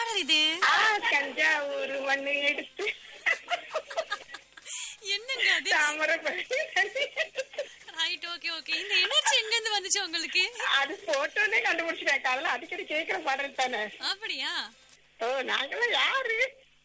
பாடல் இது ஆ தஞ்சாவூர் மண்ணு எடுத்து என்னங்க அது தாமரை ரைட் ஓகே ஓகே இந்த எனர்ஜி எங்க இருந்து வந்துச்சு உங்களுக்கு அது போட்டோன்னே கண்டுபிடிச்சிட்டேன் அதெல்லாம் அடிக்கடி கேட்கிற பாடல் தானே அப்படியா ஓ நாங்களாம் யாரு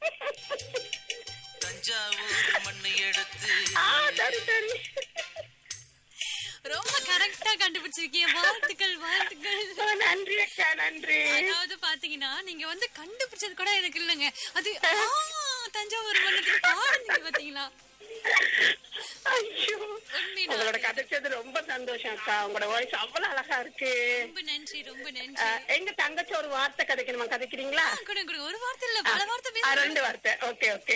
தஞ்சாவூர் மண்ணை எடுத்து ஆ சரி சரி ரொம்ப கரெக்டா கண்டுபிடிச்சிருக்கீங்க வாழ்த்துக்கள் வாழ்த்துக்கள் ஓ, நன்றி அக்கா நன்றி அதாவது பாத்தீங்கன்னா நீங்க வந்து கண்டுபிடிச்சது கூட எனக்கு இல்லைங்க அது ஆ, தஞ்சாவூர் மன்னத்துல பாடுங்க பாத்தீங்களா ஐயோ உண்மைதான். உங்களோட கதைச்சது ரொம்ப சந்தோஷம் அக்கா உங்களோட வாய்ஸ் அவ்வளவு அழகா இருக்கு ரொம்ப நன்றி ரொம்ப ஆ, நன்றி எங்க தங்கச்சி ஒரு வார்த்தை கதைக்கணுமா கதைக்கிறீங்களா ஆ, கொடுங்க கொடுங்க ஒரு வார்த்தை இல்ல பல வார்த்தை ஆ, பேசுறேன் ரெண்டு வார்த்தை ஓகே ஓகே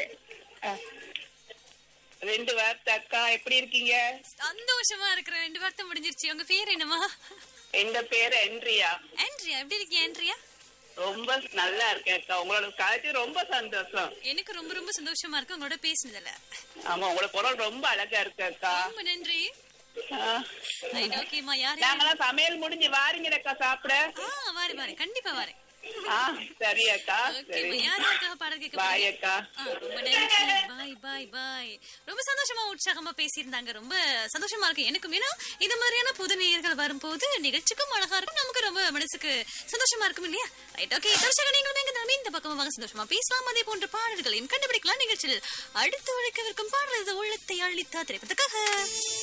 ரெண்டு வார்த்தை அக்கா எப்படி இருக்கீங்க சந்தோஷமா இருக்கிற ரெண்டு வார்த்தை முடிஞ்சிருச்சு உங்க பேர் என்னமா எங்க பேரு என்ட்ரியா ஆண்ட்ரியா எப்படி இருக்கீங்க ஆண்ட்ரியா ரொம்ப நல்லா இருக்கேன் அக்கா உங்களோட கதைச்சு ரொம்ப சந்தோஷம் எனக்கு ரொம்ப ரொம்ப சந்தோஷமா இருக்கு உங்களோட பேசினதுல ஆமா உங்களோட குரல் ரொம்ப அழகா இருக்கு அக்கா ரொம்ப நன்றி ஆ. ரைட் ஓகேமா யாரு நாங்கெல்லாம் சமையல் முடிஞ்சு வாரீங்க அக்கா சாப்பிட ஆ வாரேன் வாரேன் கண்டிப்பா வாரேன் ஆ சரி அக்கா ஓகேமா சரி யார் யாருக்காக பாடல் கேட்க பாய் போறீங்க? அக்கா ஆ, ரொம்ப நன்றி பாய் பாய் பாய் ரொம்ப சந்தோஷமா உற்சாகமா பேசியிருந்தாங்க ரொம்ப சந்தோஷமா இருக்கு எனக்கும் ஏன்னா இந்த மாதிரியான புது நேயர்கள் வரும்போது நிகழ்ச்சிக்கும் அழகா இருக்கும் நமக்கு ரொம்ப மனசுக்கு சந்தோஷமா இருக்கும் இல்லையா ரைட் ஓகே தர்ஷக நீங்களும் எங்க தலைமை இந்த பக்கமா வாங்க சந்தோஷமா பேசலாம் அதே போன்ற பாடல்களையும் கண்டுபிடிக்கலாம் நிகழ்ச்சியில் அடுத்து உழைக்கவிருக்கும் பாடல் இது உள்ளத்தை அள்ளித்தா திரைப்பதற்காக